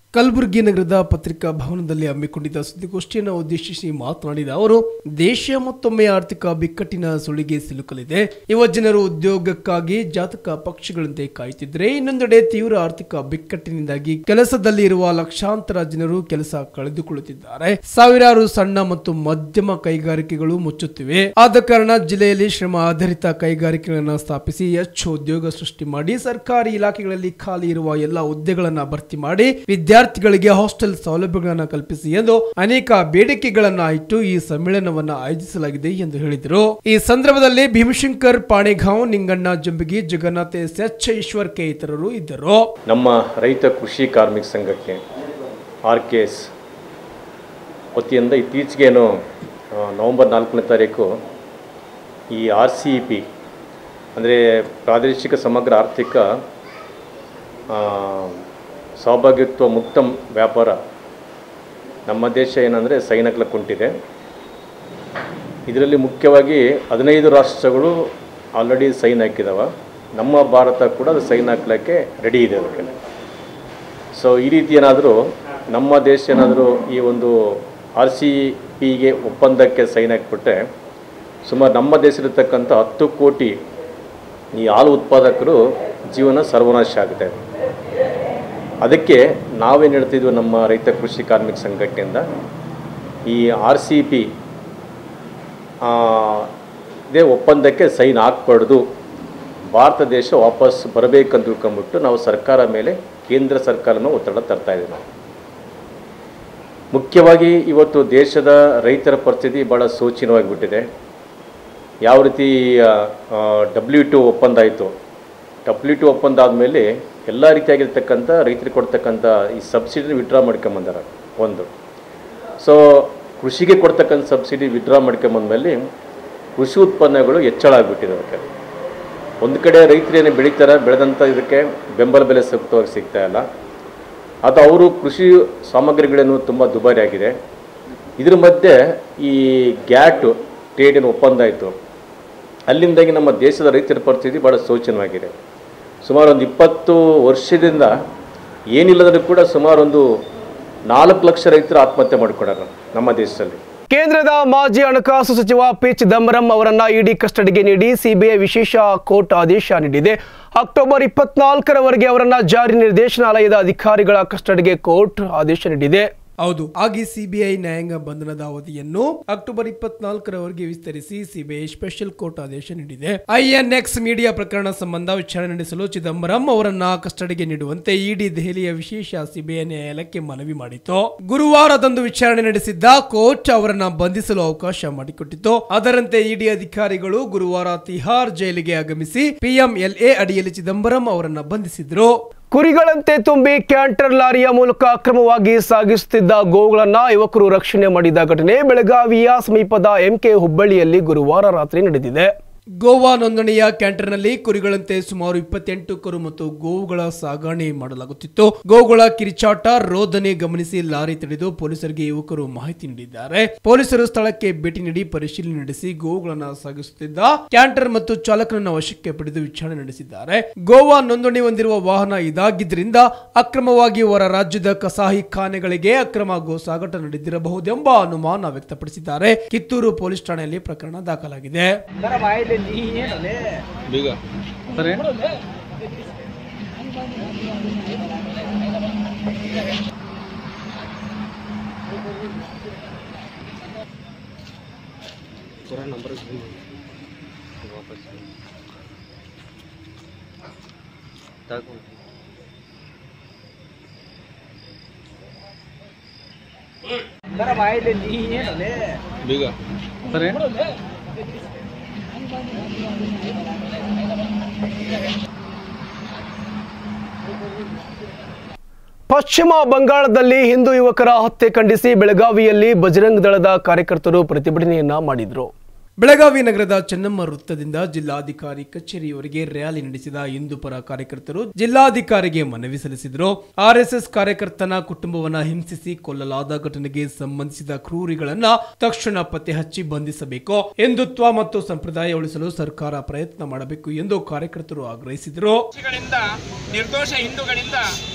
ಕಲಬುರಗಿ ನಗರದ ಪತ್ರಿಕಾ ಭವನದಲ್ಲಿ ಹಮ್ಮಿಕೊಂಡಿದ್ದ ಸುದ್ದಿಗೋಷ್ಠಿಯನ್ನು ಉದ್ದೇಶಿಸಿ ಮಾತನಾಡಿದ ಅವರು ದೇಶ ಮತ್ತೊಮ್ಮೆ ಆರ್ಥಿಕ ಬಿಕ್ಕಟ್ಟಿನ ಸುಳಿಗೆ ಸಿಲುಕಲಿದೆ ಯುವ ಜನರು ಉದ್ಯೋಗಕ್ಕಾಗಿ ಜಾತಕ ಪಕ್ಷಿಗಳಂತೆ ಕಾಯುತ್ತಿದ್ದರೆ ಇನ್ನೊಂದೆಡೆ ತೀವ್ರ ಆರ್ಥಿಕ ಬಿಕ್ಕಟ್ಟಿನಿಂದಾಗಿ ಕೆಲಸದಲ್ಲಿ ಇರುವ ಲಕ್ಷಾಂತರ ಜನರು ಕೆಲಸ ಕಳೆದುಕೊಳ್ಳುತ್ತಿದ್ದಾರೆ ಸಾವಿರಾರು ಸಣ್ಣ ಮತ್ತು ಮಧ್ಯಮ ಕೈಗಾರಿಕೆಗಳು ಮುಚ್ಚುತ್ತಿವೆ ಆದ ಕಾರಣ ಜಿಲ್ಲೆಯಲ್ಲಿ ಶ್ರಮ ಆಧಾರಿತ ಕೈಗಾರಿಕೆಗಳನ್ನು ಸ್ಥಾಪಿಸಿ ಹೆಚ್ಚು ಉದ್ಯೋಗ ಸೃಷ್ಟಿ ಮಾಡಿ ಸರ್ಕಾರಿ ಇಲಾಖೆಗಳಲ್ಲಿ ಖಾಲಿ ಇರುವ ಎಲ್ಲ ಹುದ್ದೆಗಳನ್ನು ಭರ್ತಿ ಮಾಡಿ ವಿದ್ಯಾರ್ಥಿಗಳಿಗೆ ಹಾಸ್ಟೆಲ್ ಸೌಲಭ್ಯಗಳನ್ನು ಕಲ್ಪಿಸಿ ಎಂದು ಅನೇಕ ಬೇಡಿಕೆಗಳನ್ನ ಇಟ್ಟು ಈ ಸಮ್ಮೇಳನವನ್ನು ಆಯೋಜಿಸಲಾಗಿದೆ ಎಂದು ಹೇಳಿದರು ಈ ಸಂದರ್ಭದಲ್ಲಿ Bhimashankar Panegaon Ninganna Jambagi Jagannath S H Ishwar K ಇತರರು ಇದ್ದರು ನಮ್ಮ ರೈತ ಕೃಷಿ ಕಾರ್ಮಿಕ ಸಂಘಕ್ಕೆ ಆರ್ ಕೆ ಎಸ್ ವತಿಯಿಂದ ಇತ್ತೀಚೆಗೇನು ಆ, ನವೆಂಬರ್ ನಾಲ್ಕನೇ ತಾರೀಕು ಈ ಆರ್ ಸಿ ಇ ಪಿ ಅಂದರೆ ಪ್ರಾದೇಶಿಕ ಸಮಗ್ರ ಆರ್ಥಿಕ ಆ, ಸಹಭಾಗಿತ್ವ ಮುಕ್ತ ವ್ಯಾಪಾರ ನಮ್ಮ ದೇಶ ಏನಂದರೆ ಸೈನಕ್ಲ ಕುಂಟಿದೆ ಇದರಲ್ಲಿ ಮುಖ್ಯವಾಗಿ ಹದಿನೈದು ರಾಷ್ಟ್ರಗಳು ಆಲ್ರೆಡಿ ಸೈನ್ ಹಾಕಿದಾವ ನಮ್ಮ ಭಾರತ ಕೂಡ ಅದು ಸೈನ್ ಹಾಕ್ಲಿಕ್ಕೆ ರೆಡಿ ಇದೆ ಅದಕ್ಕೆ ಸೊ ಈ ರೀತಿ ಏನಾದರೂ ನಮ್ಮ ದೇಶ ಏನಾದರೂ ಈ ಒಂದು ಆರ್ ಸಿ ಪಿಗೆ ಒಪ್ಪಂದಕ್ಕೆ ಸೈನ್ ಹಾಕಿಬಿಟ್ರೆ ಸುಮಾರು ನಮ್ಮ ದೇಶದಲ್ಲಿರ್ತಕ್ಕಂಥ ಹತ್ತು ಕೋಟಿ ಈ ಹಾಲು ಉತ್ಪಾದಕರು ಜೀವನ ಸರ್ವನಾಶ ಆಗುತ್ತೆ ಅದಕ್ಕೆ ನಾವೇನು ಹೇಳ್ತಿದ್ವಿ ನಮ್ಮ ರೈತ ಕೃಷಿ ಕಾರ್ಮಿಕ ಸಂಘಟನೆಯಿಂದ ಈ ಆರ್ ಸಿ ಪಿ ಇದೇ ಒಪ್ಪಂದಕ್ಕೆ ಸೈನ್ ಹಾಕ್ಬಾರ್ದು ಭಾರತ ದೇಶ ವಾಪಸ್ ಬರಬೇಕಂತ ತಿಳ್ಕೊಂಬಿಟ್ಟು ನಾವು ಸರ್ಕಾರ ಮೇಲೆ ಕೇಂದ್ರ ಸರ್ಕಾರನ ಒತ್ತಡ ತರ್ತಾ ಇದ್ದೀವಿ ನಾವು ಮುಖ್ಯವಾಗಿ ಇವತ್ತು ದೇಶದ ರೈತರ ಪರಿಸ್ಥಿತಿ ಭಾಳ ಶೋಚನೀಯವಾಗಿಬಿಟ್ಟಿದೆ ಯಾವ ರೀತಿ ಡಬ್ಲ್ಯೂ ಟು ಒಪ್ಪಂದ ಆಯಿತು ಡಬ್ಲ್ಯೂ ಟು ಒಪ್ಪಂದ ಆದಮೇಲೆ ಎಲ್ಲ ರೀತಿಯಾಗಿರ್ತಕ್ಕಂಥ ರೈತರಿಗೆ ಕೊಡ್ತಕ್ಕಂಥ ಈ ಸಬ್ಸಿಡಿನ ವಿಡ್ರಾ ಮಾಡ್ಕೊಂಬಂದಾರ ಒಂದು ಸೊ ಕೃಷಿಗೆ ಕೊಡ್ತಕ್ಕಂಥ ಸಬ್ಸಿಡಿ ವಿಡ್ರಾ ಮಾಡ್ಕೊಂಬಂದ್ಮೇಲೆ ಕೃಷಿ ಉತ್ಪನ್ನಗಳು ಹೆಚ್ಚಳ ಆಗಿಬಿಟ್ಟಿದೆ ಅದಕ್ಕೆ ಒಂದು ಕಡೆ ರೈತರು ಏನು ಬೆಳೀತಾರೆ ಬೆಳೆದಂಥ ಇದಕ್ಕೆ ಬೆಂಬಲ ಬೆಲೆ ಸೂಕ್ತವಾಗಿ ಸಿಗ್ತಾ ಇಲ್ಲ ಅದು ಅವರು ಕೃಷಿ ಸಾಮಗ್ರಿಗಳೇನು ತುಂಬ ದುಬಾರಿ ಆಗಿದೆ ಇದ್ರ ಮಧ್ಯೆ ಈ ಗ್ಯಾಟ್ ಟ್ರೇಡಿನ ಒಪ್ಪಂದ ಆಯಿತು ಅಲ್ಲಿಂದಾಗಿ ನಮ್ಮ ದೇಶದ ರೈತರ ಪರಿಸ್ಥಿತಿ ಭಾಳ ಶೋಚನವಾಗಿದೆ ಸುಮಾರು ಒಂದು ಇಪ್ಪತ್ತು ವರ್ಷದಿಂದ ಏನಿಲ್ಲದರೂ ಕೂಡ ಸುಮಾರು ಒಂದು ನಾಲ್ಕು ಲಕ್ಷ ರೈತರು ಆತ್ಮಹತ್ಯೆ ಮಾಡ್ಕೊಂಡಾರ ನಮ್ಮ ದೇಶದಲ್ಲಿ ಕೇಂದ್ರದ ಮಾಜಿ ಹಣಕಾಸು ಸಚಿವ ಪಿ ಚಿದಂಬರಂ ಅವರನ್ನ ಇಡಿ ಕಸ್ಟಡಿಗೆ ನೀಡಿ ಸಿಬಿಐ ವಿಶೇಷ ಕೋರ್ಟ್ ಆದೇಶ ನೀಡಿದೆ ಅಕ್ಟೋಬರ್ ಇಪ್ಪತ್ನಾಲ್ಕರವರೆಗೆ ಅವರನ್ನ ಜಾರಿ ನಿರ್ದೇಶನಾಲಯದ ಅಧಿಕಾರಿಗಳ ಕಸ್ಟಡಿಗೆ ಕೋರ್ಟ್ ಆದೇಶ ನೀಡಿದೆ ಹೌದು ಹಾಗೆ ಸಿಬಿಐ ನ್ಯಾಯಾಂಗ ಬಂಧನದ ಅವಧಿಯನ್ನು ಅಕ್ಟೋಬರ್ ಇಪ್ಪತ್ನಾಲ್ಕರವರೆಗೆ ವಿಸ್ತರಿಸಿ ಸಿಬಿಐ ಸ್ಪೆಷಲ್ ಕೋರ್ಟ್ ಆದೇಶ ನೀಡಿದೆ ಐಎನ್ಎಕ್ಸ್ ಮೀಡಿಯಾ ಪ್ರಕರಣ ಸಂಬಂಧ ವಿಚಾರಣೆ ನಡೆಸಲು ಚಿದಂಬರಂ ಅವರನ್ನ ಕಸ್ಟಡಿಗೆ ನೀಡುವಂತೆ ಇಡಿ ದೆಹಲಿಯ ವಿಶೇಷ ಸಿಬಿಐ ನ್ಯಾಯಾಲಯಕ್ಕೆ ಮನವಿ ಮಾಡಿತು ಗುರುವಾರದಂದು ವಿಚಾರಣೆ ನಡೆಸಿದ್ದ ಕೋರ್ಟ್ ಅವರನ್ನ ಬಂಧಿಸಲು ಅವಕಾಶ ಮಾಡಿಕೊಟ್ಟಿತ್ತು ಅದರಂತೆ ಇಡಿ ಅಧಿಕಾರಿಗಳು ಗುರುವಾರ ತಿಹಾರ್ ಜೈಲಿಗೆ ಆಗಮಿಸಿ ಪಿಎಂಎಲ್ಎ ಅಡಿಯಲ್ಲಿ ಚಿದಂಬರಂ ಅವರನ್ನ ಬಂಧಿಸಿದ್ರು ಕುರಿಗಳಂತೆ ತುಂಬಿ ಕ್ಯಾಂಟರ್ ಲಾರಿಯ ಮೂಲಕ ಅಕ್ರಮವಾಗಿ ಸಾಗಿಸುತ್ತಿದ್ದ ಗೋವುಗಳನ್ನ ಯುವಕರು ರಕ್ಷಣೆ ಮಾಡಿದ ಘಟನೆ ಬೆಳಗಾವಿಯ ಸಮೀಪದ ಎಂಕೆ ಹುಬ್ಬಳ್ಳಿಯಲ್ಲಿ ಗುರುವಾರ ರಾತ್ರಿ ನಡೆದಿದೆ ಗೋವಾ ನೋಂದಣಿಯ ಕ್ಯಾಂಟರ್ನಲ್ಲಿ ಕುರಿಗಳಂತೆ ಸುಮಾರು ಇಪ್ಪತ್ತೆಂಟು ಕರು ಮತ್ತು ಗೋವುಗಳ ಸಾಗಣೆ ಮಾಡಲಾಗುತ್ತಿತ್ತು ಗೋವುಗಳ ಕಿರಿಚಾಟ ರೋದನೆ ಗಮನಿಸಿ ಲಾರಿ ತಡೆದು ಪೊಲೀಸರಿಗೆ ಯುವಕರು ಮಾಹಿತಿ ನೀಡಿದ್ದಾರೆ ಪೊಲೀಸರು ಸ್ಥಳಕ್ಕೆ ಭೇಟಿ ನೀಡಿ ಪರಿಶೀಲನೆ ನಡೆಸಿ ಗೋವುಗಳನ್ನು ಸಾಗಿಸುತ್ತಿದ್ದ ಕ್ಯಾಂಟರ್ ಮತ್ತು ಚಾಲಕನನ್ನು ವಶಕ್ಕೆ ಪಡೆದು ವಿಚಾರಣೆ ನಡೆಸಿದ್ದಾರೆ ಗೋವಾ ನೋಂದಣಿ ಹೊಂದಿರುವ ವಾಹನ ಇದಾಗಿದ್ದರಿಂದ ಅಕ್ರಮವಾಗಿ ಹೊರ ರಾಜ್ಯದ ಕಸಾಯಿ ಖಾನೆಗಳಿಗೆ ಅಕ್ರಮ ಗೋ ಸಾಗಾಟ ನಡೆದಿರಬಹುದೆಂಬ ಅನುಮಾನ ವ್ಯಕ್ತಪಡಿಸಿದ್ದಾರೆ ಕಿತ್ತೂರು ಪೊಲೀಸ್ ಠಾಣೆಯಲ್ಲಿ ಪ್ರಕರಣ ದಾಖಲಾಗಿದೆ ಪಶ್ಚಿಮ ಬಂಗಾಳದಲ್ಲಿ ಹಿಂದೂ ಯುವಕರ ಹತ್ಯೆ ಖಂಡಿಸಿ ಬೆಳಗಾವಿಯಲ್ಲಿ ಬಜರಂಗ್ ದಳದ ಕಾರ್ಯಕರ್ತರು ಪ್ರತಿಭಟನೆಯನ್ನ ಮಾಡಿದ್ರು ಬೆಳಗಾವಿ ನಗರದ ಚೆನ್ನಮ್ಮ ವೃತ್ತದಿಂದ ಜಿಲ್ಲಾಧಿಕಾರಿ ಕಚೇರಿಯವರೆಗೆ ರ್ಯಾಲಿ ನಡೆಸಿದ ಹಿಂದೂ ಪರ ಕಾರ್ಯಕರ್ತರು ಜಿಲ್ಲಾಧಿಕಾರಿಗೆ ಮನವಿ ಸಲ್ಲಿಸಿದರು ಆರ್ಎಸ್ಎಸ್ ಕಾರ್ಯಕರ್ತನ ಕುಟುಂಬವನ್ನ ಹಿಂಸಿಸಿ ಕೊಲ್ಲಲಾದ ಘಟನೆಗೆ ಸಂಬಂಧಿಸಿದ ಕ್ರೂರಿಗಳನ್ನ ತಕ್ಷಣ ಪತ್ತೆ ಹಚ್ಚಿ ಬಂಧಿಸಬೇಕು ಹಿಂದುತ್ವ ಮತ್ತು ಸಂಪ್ರದಾಯ ಉಳಿಸಲು ಸರ್ಕಾರ ಪ್ರಯತ್ನ ಮಾಡಬೇಕು ಎಂದು ಕಾರ್ಯಕರ್ತರು ಆಗ್ರಹಿಸಿದರು ಗಳಿಂದ ನಿರ್ದೋಷ ಹಿಂದೂಗಳಿಂದ ಹಿಂದೂ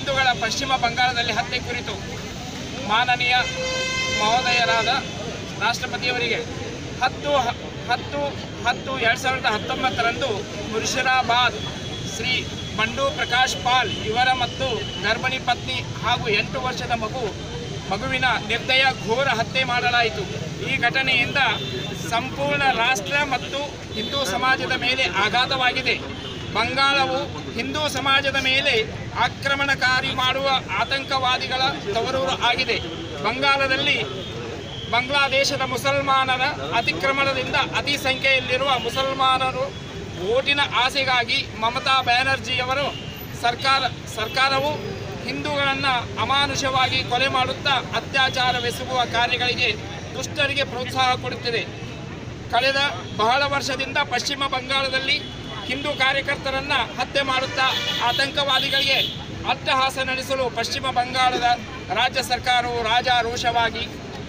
ಹಿಂದೂಗಳ ಪಶ್ಚಿಮ ಬಂಗಾಳದಲ್ಲಿ ಹತ್ಯೆ ಕುರಿತು ಮಾನನೀಯ ಮಹೋದಯರಾದ ರಾಷ್ಟ್ರಪತಿಯವರಿಗೆ ಹತ್ತು ಹ- ಹತ್ತು ಹತ್ತು ಎರಡು ಸಾವಿರದ ಹತ್ತೊಂಬತ್ತರಂದು ಮುರ್ಷಿರಾಬಾದ್ ಶ್ರೀ ಬಂಡು ಪ್ರಕಾಶ್ ಪಾಲ್ ಇವರ ಮತ್ತು ಗರ್ಭಿಣಿ ಪತ್ನಿ ಹಾಗೂ ಎಂಟು ವರ್ಷದ ಮಗು ಮಗುವಿನ ನಿರ್ದಯ ಘೋರ ಹತ್ಯೆ ಮಾಡಲಾಯಿತು ಈ ಘಟನೆಯಿಂದ ಸಂಪೂರ್ಣ ರಾಷ್ಟ್ರ ಮತ್ತು ಹಿಂದೂ ಸಮಾಜದ ಮೇಲೆ ಆಘಾತವಾಗಿದೆ ಬಂಗಾಳವು ಹಿಂದೂ ಸಮಾಜದ ಮೇಲೆ ಆಕ್ರಮಣಕಾರಿ ಮಾಡುವ ಆತಂಕವಾದಿಗಳ ತವರೂರು ಆಗಿದೆ ಬಂಗಾಳದಲ್ಲಿ ಬಾಂಗ್ಲಾದೇಶದ ಮುಸಲ್ಮಾನರ ಅತಿಕ್ರಮಣದಿಂದ ಅತಿ ಸಂಖ್ಯೆಯಲ್ಲಿರುವ ಮುಸಲ್ಮಾನರು ಓಟಿನ ಆಸೆಗಾಗಿ ಮಮತಾ ಬ್ಯಾನರ್ಜಿಯವರು ಸರ್ಕಾರ ಸರ್ಕಾರವು ಹಿಂದೂಗಳನ್ನು ಅಮಾನುಷವಾಗಿ ಕೊಲೆ ಮಾಡುತ್ತಾ ಅತ್ಯಾಚಾರವೆಸಗುವ ಕಾರ್ಯಗಳಿಗೆ ದುಷ್ಟರಿಗೆ ಪ್ರೋತ್ಸಾಹ ಕೊಡುತ್ತಿದೆ ಕಳೆದ ಬಹಳ ವರ್ಷದಿಂದ ಪಶ್ಚಿಮ ಬಂಗಾಳದಲ್ಲಿ ಹಿಂದೂ ಕಾರ್ಯಕರ್ತರನ್ನ ಹತ್ಯೆ ಮಾಡುತ್ತಾ ಆತಂಕವಾದಿಗಳಿಗೆ ಅಟ್ಟಹಾಸ ನಡೆಸಲು ಪಶ್ಚಿಮ ಬಂಗಾಳದ ರಾಜ್ಯ ಸರ್ಕಾರವು ರಾಜಾರೋಷವಾಗಿ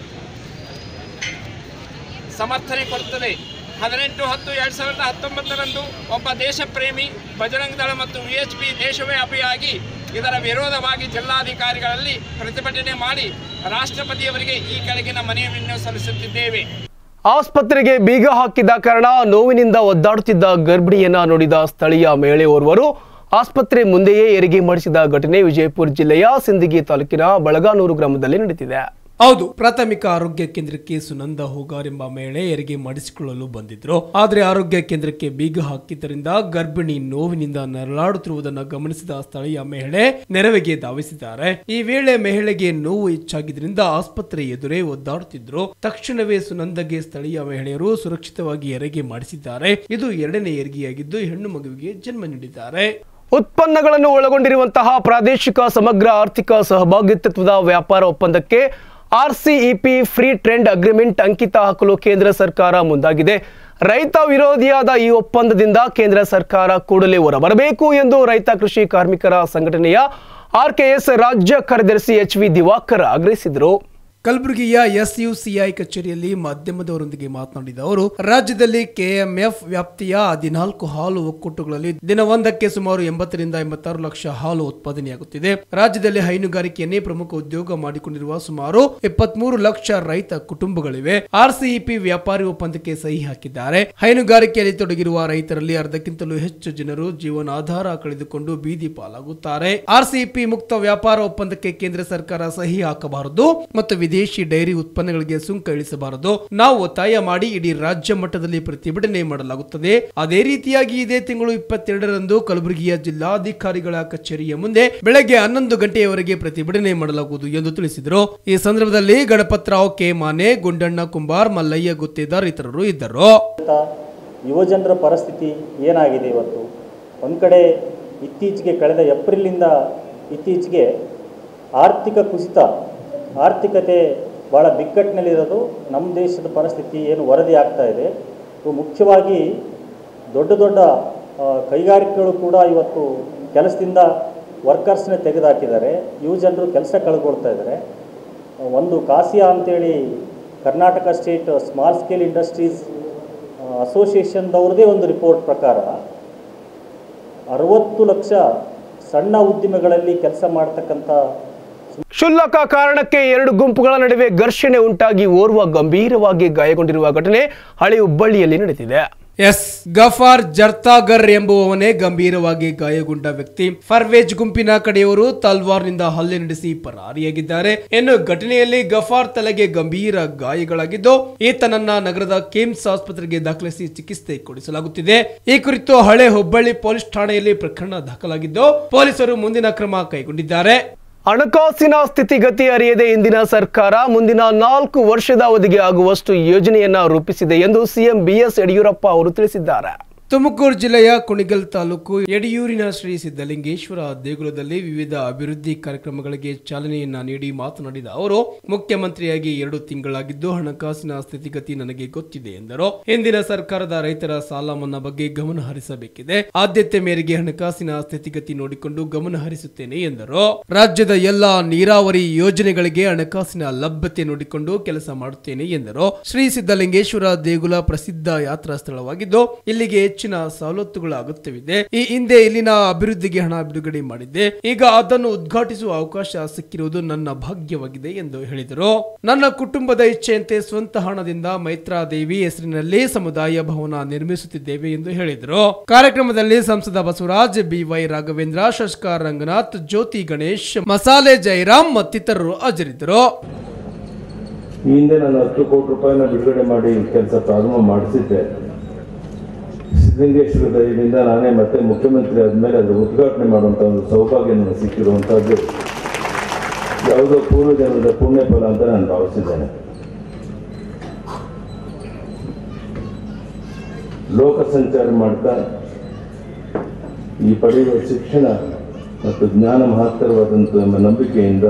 ಸಮರ್ಥನೆ ಕೊಡುತ್ತದೆ ಹದಿನೆಂಟು ಹತ್ತು ಎರಡು ಸಾವಿರದ ಹತ್ತೊಂಬತ್ತರಂದು ಒಬ್ಬ ದೇಶ ಪ್ರೇಮಿ ಬಜರಂಗ್ ದಳ ಮತ್ತು ವಿ ಎಚ್ ಪಿ ದೇಶವ್ಯಾಪಿಯಾಗಿ ಇದರ ವಿರೋಧವಾಗಿ ಜಿಲ್ಲಾಧಿಕಾರಿಗಳಲ್ಲಿ ಪ್ರತಿಭಟನೆ ಮಾಡಿ ರಾಷ್ಟ್ರಪತಿಯವರಿಗೆ ಈ ಕೆಳಗಿನ ಮನವಿಯನ್ನು ಸಲ್ಲಿಸುತ್ತಿದ್ದೇವೆ ಆಸ್ಪತ್ರೆಗೆ ಬೀಗ ಹಾಕಿದ ಕಾರಣ ನೋವಿನಿಂದ ಒದ್ದಾಡುತ್ತಿದ್ದ ಗರ್ಭಿಣಿಯನ್ನ ನೋಡಿದ ಸ್ಥಳೀಯ ಮಹಿಳೆಯೋರ್ವರು ಆಸ್ಪತ್ರೆ ಮುಂದೆಯೇ ಹೆರಿಗೆ ಮಾಡಿಸಿದ ಘಟನೆ ವಿಜಯಪುರ ಜಿಲ್ಲೆಯ ಸಿಂದಗಿ ತಾಲೂಕಿನ ಬಳಗಾನೂರು ಗ್ರಾಮದಲ್ಲಿ ನಡೆದಿದೆ ಹೌದು ಪ್ರಾಥಮಿಕ ಆರೋಗ್ಯ ಕೇಂದ್ರಕ್ಕೆ ಸುನಂದ ಹೋಗಾರ್ ಎಂಬ ಮಹಿಳೆ ಹೆರಿಗೆ ಮಾಡಿಸಿಕೊಳ್ಳಲು ಬಂದಿದ್ರು ಆದ್ರೆ ಆರೋಗ್ಯ ಕೇಂದ್ರಕ್ಕೆ ಬೀಗ ಹಾಕಿದ್ದರಿಂದ ಗರ್ಭಿಣಿ ನೋವಿನಿಂದ ನರಳಾಡುತ್ತಿರುವುದನ್ನು ಗಮನಿಸಿದ ಸ್ಥಳೀಯ ಮಹಿಳೆ ನೆರವಿಗೆ ಧಾವಿಸಿದ್ದಾರೆ ಈ ವೇಳೆ ಮಹಿಳೆಗೆ ನೋವು ಹೆಚ್ಚಾಗಿದ್ದರಿಂದ ಆಸ್ಪತ್ರೆ ಎದುರೇ ಒದ್ದಾಡುತ್ತಿದ್ರು ತಕ್ಷಣವೇ ಸುನಂದಗೆ ಸ್ಥಳೀಯ ಮಹಿಳೆಯರು ಸುರಕ್ಷಿತವಾಗಿ ಹೆರಿಗೆ ಮಾಡಿಸಿದ್ದಾರೆ ಇದು ಎರಡನೇ ಹೆರಿಗೆಯಾಗಿದ್ದು ಹೆಣ್ಣು ಮಗುವಿಗೆ ಜನ್ಮ ನೀಡಿದ್ದಾರೆ ಉತ್ಪನ್ನಗಳನ್ನು ಒಳಗೊಂಡಿರುವಂತಹ ಪ್ರಾದೇಶಿಕ ಸಮಗ್ರ ಆರ್ಥಿಕ ಸಹಭಾಗಿತ್ವದ ವ್ಯಾಪಾರ ಒಪ್ಪಂದಕ್ಕೆ ಆರ್ಸಿಇಪಿ ಫ್ರೀ ಟ್ರೆಂಡ್ ಅಗ್ರಿಮೆಂಟ್ ಅಂಕಿತ ಹಾಕಲು ಕೇಂದ್ರ ಸರ್ಕಾರ ಮುಂದಾಗಿದೆ ರೈತ ವಿರೋಧಿಯಾದ ಈ ಒಪ್ಪಂದದಿಂದ ಕೇಂದ್ರ ಸರ್ಕಾರ ಕೂಡಲೇ ಹೊರಬರಬೇಕು ಎಂದು ರೈತ ಕೃಷಿ ಕಾರ್ಮಿಕರ ಸಂಘಟನೆಯ ಆರ್ಕೆಎಸ್ ರಾಜ್ಯ ಕಾರ್ಯದರ್ಶಿ ಎಚ್ ವಿ ದಿವಾಕರ್ ಆಗ್ರಹಿಸಿದರು ಕಲಬುರಗಿಯ ಎಸ್ಯುಸಿಐ ಕಚೇರಿಯಲ್ಲಿ ಮಾಧ್ಯಮದವರೊಂದಿಗೆ ಮಾತನಾಡಿದ ಅವರು ರಾಜ್ಯದಲ್ಲಿ ಕೆಎಂಎಫ್ ವ್ಯಾಪ್ತಿಯ ಹದಿನಾಲ್ಕು ಹಾಲು ಒಕ್ಕೂಟಗಳಲ್ಲಿ ದಿನವೊಂದಕ್ಕೆ ಸುಮಾರು ಎಂಬತ್ತರಿಂದ ಎಂಬತ್ತಾರು ಲಕ್ಷ ಹಾಲು ಉತ್ಪಾದನೆಯಾಗುತ್ತಿದೆ ರಾಜ್ಯದಲ್ಲಿ ಹೈನುಗಾರಿಕೆಯನ್ನೇ ಪ್ರಮುಖ ಉದ್ಯೋಗ ಮಾಡಿಕೊಂಡಿರುವ ಸುಮಾರು ಇಪ್ಪತ್ಮೂರು ಲಕ್ಷ ರೈತ ಕುಟುಂಬಗಳಿವೆ ಆರ್ಸಿಇಪಿ ವ್ಯಾಪಾರಿ ಒಪ್ಪಂದಕ್ಕೆ ಸಹಿ ಹಾಕಿದ್ದಾರೆ ಹೈನುಗಾರಿಕೆಯಲ್ಲಿ ತೊಡಗಿರುವ ರೈತರಲ್ಲಿ ಅರ್ಧಕ್ಕಿಂತಲೂ ಹೆಚ್ಚು ಜನರು ಜೀವನಾಧಾರ ಕಳೆದುಕೊಂಡು ಬೀದಿ ಪಾಲಾಗುತ್ತಾರೆ ಆರ್ಸಿಇಪಿ ಮುಕ್ತ ವ್ಯಾಪಾರ ಒಪ್ಪಂದಕ್ಕೆ ಕೇಂದ್ರ ಸರ್ಕಾರ ಸಹಿ ಹಾಕಬಾರದು ಮತ್ತು ವಿದೇಶಿ ಡೈರಿ ಉತ್ಪನ್ನಗಳಿಗೆ ಸುಂಕ ಇಳಿಸಬಾರದು ನಾವು ಒತ್ತಾಯ ಮಾಡಿ ಇಡೀ ರಾಜ್ಯ ಮಟ್ಟದಲ್ಲಿ ಪ್ರತಿಭಟನೆ ಮಾಡಲಾಗುತ್ತದೆ ಅದೇ ರೀತಿಯಾಗಿ ಇದೇ ತಿಂಗಳು ಇಪ್ಪತ್ತೆರಡರಂದು ಕಲಬುರಗಿಯ ಜಿಲ್ಲಾಧಿಕಾರಿಗಳ ಕಚೇರಿಯ ಮುಂದೆ ಬೆಳಗ್ಗೆ ಹನ್ನೊಂದು ಗಂಟೆಯವರೆಗೆ ಪ್ರತಿಭಟನೆ ಮಾಡಲಾಗುವುದು ಎಂದು ತಿಳಿಸಿದರು ಈ ಸಂದರ್ಭದಲ್ಲಿ ಗಣಪತರಾವ್ ಕೆ ಮಾನೆ ಗುಂಡಣ್ಣ ಕುಂಬಾರ್ ಮಲ್ಲಯ್ಯ ಗುತ್ತೇದಾರ್ ಇತರರು ಇದ್ದರು ಯುವಜನರ ಪರಿಸ್ಥಿತಿ ಏನಾಗಿದೆ ಇವತ್ತು ಒಂದು ಕಡೆ ಇತ್ತೀಚೆಗೆ ಕಳೆದ ಏಪ್ರಿಲಿಂದ ಇತ್ತೀಚೆಗೆ ಆರ್ಥಿಕ ಕುಸಿತ ಆರ್ಥಿಕತೆ ಭಾಳ ಬಿಕ್ಕಟ್ಟಿನಲ್ಲಿರೋದು ನಮ್ಮ ದೇಶದ ಪರಿಸ್ಥಿತಿ ಏನು ವರದಿ ಆಗ್ತಾ ಇದೆ ಇವು ಮುಖ್ಯವಾಗಿ ದೊಡ್ಡ ದೊಡ್ಡ ಆ, ಕೈಗಾರಿಕೆಗಳು ಕೂಡ ಇವತ್ತು ಕೆಲಸದಿಂದ ವರ್ಕರ್ಸ್ನೇ ತೆಗೆದುಹಾಕಿದ್ದಾರೆ ಯುವ ಜನರು ಕೆಲಸ ಕಳ್ಕೊಳ್ತಾ ಇದ್ದಾರೆ ಒಂದು ಕಾಸಿಯಾ ಅಂತೇಳಿ Karnataka state small scale industries ಅಸೋಸಿಯೇಷನ್ದವ್ರದ್ದೇ ಒಂದು ರಿಪೋರ್ಟ್ ಪ್ರಕಾರ ಅರವತ್ತು ಲಕ್ಷ ಸಣ್ಣ ಉದ್ದಿಮೆಗಳಲ್ಲಿ ಕೆಲಸ ಮಾಡ್ತಕ್ಕಂಥ ಕ್ಷುಲ್ಲಕ ಕಾರಣಕ್ಕೆ ಎರಡು ಗುಂಪುಗಳ ನಡುವೆ ಘರ್ಷಣೆ ಉಂಟಾಗಿ ಓರ್ವ ಗಂಭೀರವಾಗಿ ಗಾಯಗೊಂಡಿರುವ ಘಟನೆ ಹಳೆ ಹುಬ್ಬಳ್ಳಿಯಲ್ಲಿ ನಡೆದಿದೆ ಎಸ್ ಗಫಾರ್ ಜರ್ತಾಗರ್ ಎಂಬುವವನೇ ಗಂಭೀರವಾಗಿ ಗಾಯಗೊಂಡ ವ್ಯಕ್ತಿ ಫರ್ವೇಜ್ ಗುಂಪಿನ ಕಡೆಯವರು ತಲ್ವಾರ್ನಿಂದ ಹಲ್ಲೆ ನಡೆಸಿ ಪರಾರಿಯಾಗಿದ್ದಾರೆ ಇನ್ನು ಘಟನೆಯಲ್ಲಿ ಗಫಾರ್ ತಲೆಗೆ ಗಂಭೀರ ಗಾಯಗಳಾಗಿದ್ದು ಈತನನ್ನ ನಗರದ ಕೇಮ್ಸ್ ಆಸ್ಪತ್ರೆಗೆ ದಾಖಲಿಸಿ ಚಿಕಿತ್ಸೆ ಕೊಡಿಸಲಾಗುತ್ತಿದೆ ಈ ಕುರಿತು ಹಳೆ ಹುಬ್ಬಳ್ಳಿ ಪೊಲೀಸ್ ಠಾಣೆಯಲ್ಲಿ ಪ್ರಕರಣ ದಾಖಲಾಗಿದ್ದು ಪೊಲೀಸರು ಮುಂದಿನ ಕ್ರಮ ಕೈಗೊಂಡಿದ್ದಾರೆ ಹಣಕಾಸಿನ ಸ್ಥಿತಿಗತಿ ಅರಿಯದೆ ಇಂದಿನ ಸರ್ಕಾರ ಮುಂದಿನ ನಾಲ್ಕು ವರ್ಷದ ಅವಧಿಗೆ ಆಗುವಷ್ಟು ಯೋಜನೆಯನ್ನ ರೂಪಿಸಿದೆ ಎಂದು ಸಿಎಂ ಬಿಎಸ್ ಯಡಿಯೂರಪ್ಪ ಅವರು ತಿಳಿಸಿದ್ದಾರೆ ತುಮಕೂರು ಜಿಲ್ಲೆಯ ಕುಣಿಗಲ್ ತಾಲೂಕು ಯಡಿಯೂರಿನ ಶ್ರೀ ಸಿದ್ದಲಿಂಗೇಶ್ವರ ದೇಗುಲದಲ್ಲಿ ವಿವಿಧ ಅಭಿವೃದ್ಧಿ ಕಾರ್ಯಕ್ರಮಗಳಿಗೆ ಚಾಲನೆಯನ್ನ ನೀಡಿ ಮಾತನಾಡಿದ ಅವರು ಮುಖ್ಯಮಂತ್ರಿಯಾಗಿ ಎರಡು ತಿಂಗಳಾಗಿದ್ದು ಹಣಕಾಸಿನ ಸ್ಥಿತಿಗತಿ ನನಗೆ ಗೊತ್ತಿದೆ ಎಂದರು ಹಿಂದಿನ ಸರ್ಕಾರದ ರೈತರ ಸಾಲ ಮನ್ನಾ ಬಗ್ಗೆ ಗಮನ ಹರಿಸಬೇಕಿದೆ ಆದ್ಯತೆ ಮೇರೆಗೆ ಹಣಕಾಸಿನ ಸ್ಥಿತಿಗತಿ ನೋಡಿಕೊಂಡು ಗಮನ ಹರಿಸುತ್ತೇನೆ ಎಂದರು ರಾಜ್ಯದ ಎಲ್ಲಾ ನೀರಾವರಿ ಯೋಜನೆಗಳಿಗೆ ಹಣಕಾಸಿನ ಲಭ್ಯತೆ ನೋಡಿಕೊಂಡು ಕೆಲಸ ಮಾಡುತ್ತೇನೆ ಎಂದರು ಶ್ರೀ ಸಿದ್ದಲಿಂಗೇಶ್ವರ ದೇಗುಲ ಪ್ರಸಿದ್ಧ ಯಾತ್ರಾ ಸ್ಥಳವಾಗಿದ್ದು ಇಲ್ಲಿಗೆ ಹೆಚ್ಚು ಹೆಚ್ಚಿನ ಸವಲತ್ತುಗಳ ಅಗತ್ಯವಿದೆ ಈ ಹಿಂದೆ ಇಲ್ಲಿನ ಅಭಿವೃದ್ಧಿಗೆ ಹಣ ಬಿಡುಗಡೆ ಮಾಡಿದ್ದೆ ಈಗ ಅದನ್ನು ಉದ್ಘಾಟಿಸುವ ಅವಕಾಶ ಸಿಕ್ಕಿರುವುದು ನನ್ನ ಭಾಗ್ಯವಾಗಿದೆ ಎಂದು ಹೇಳಿದರು ನನ್ನ ಕುಟುಂಬದ ಇಚ್ಛೆಯಂತೆ ಸ್ವಂತ ಹಣದಿಂದ ಮೈತ್ರಾ ದೇವಿ ಹೆಸರಿನಲ್ಲಿ ಸಮುದಾಯ ಭವನ ನಿರ್ಮಿಸುತ್ತಿದ್ದೇವೆ ಎಂದು ಹೇಳಿದರು ಕಾರ್ಯಕ್ರಮದಲ್ಲಿ ಸಂಸದ ಬಸವರಾಜ್ ಬಿವೈ ರಾಘವೇಂದ್ರ ಶಶಿಕಾ ರಂಗನಾಥ್ ಜ್ಯೋತಿ ಗಣೇಶ್ ಮಸಾಲೆ ಜಯರಾಮ್ ಮತ್ತಿತರರು ಹಾಜರಿದ್ದರು ಈ ಹಿಂದೆ ನಾನು ಹತ್ತು ಕೋಟಿ ರೂಪಾಯಿನ ಬಿಡುಗಡೆ ಮಾಡಿ ಕೆಲಸ ಪ್ರಾರಂಭ ಮಾಡಿಸಿದ್ದೆ ಸಿದ್ಧಲಿಂಗೇಶ್ವರ ದಯದಿಂದ ನಾನೇ ಮತ್ತೆ ಮುಖ್ಯಮಂತ್ರಿ ಆದಮೇಲೆ ಅದರ ಉದ್ಘಾಟನೆ ಮಾಡುವಂಥ ಒಂದು ಸೌಭಾಗ್ಯ ನನಗೆ ಸಿಕ್ಕಿರುವಂಥದ್ದು ಯಾವುದೋ ಪೂರ್ವ ಜನ್ಮದ ಪುಣ್ಯ ಫಲ ಅಂತ ನಾನು ಭಾವಿಸಿದ್ದೇನೆ ಲೋಕ ಸಂಚಾರ ಮಾಡ್ತಾ ಈ ಪಡೆಯುವ ಶಿಕ್ಷಣ ಮತ್ತು ಜ್ಞಾನ ಮಹತ್ತರವಾದಂಥ ಎಂಬ ನಂಬಿಕೆಯಿಂದ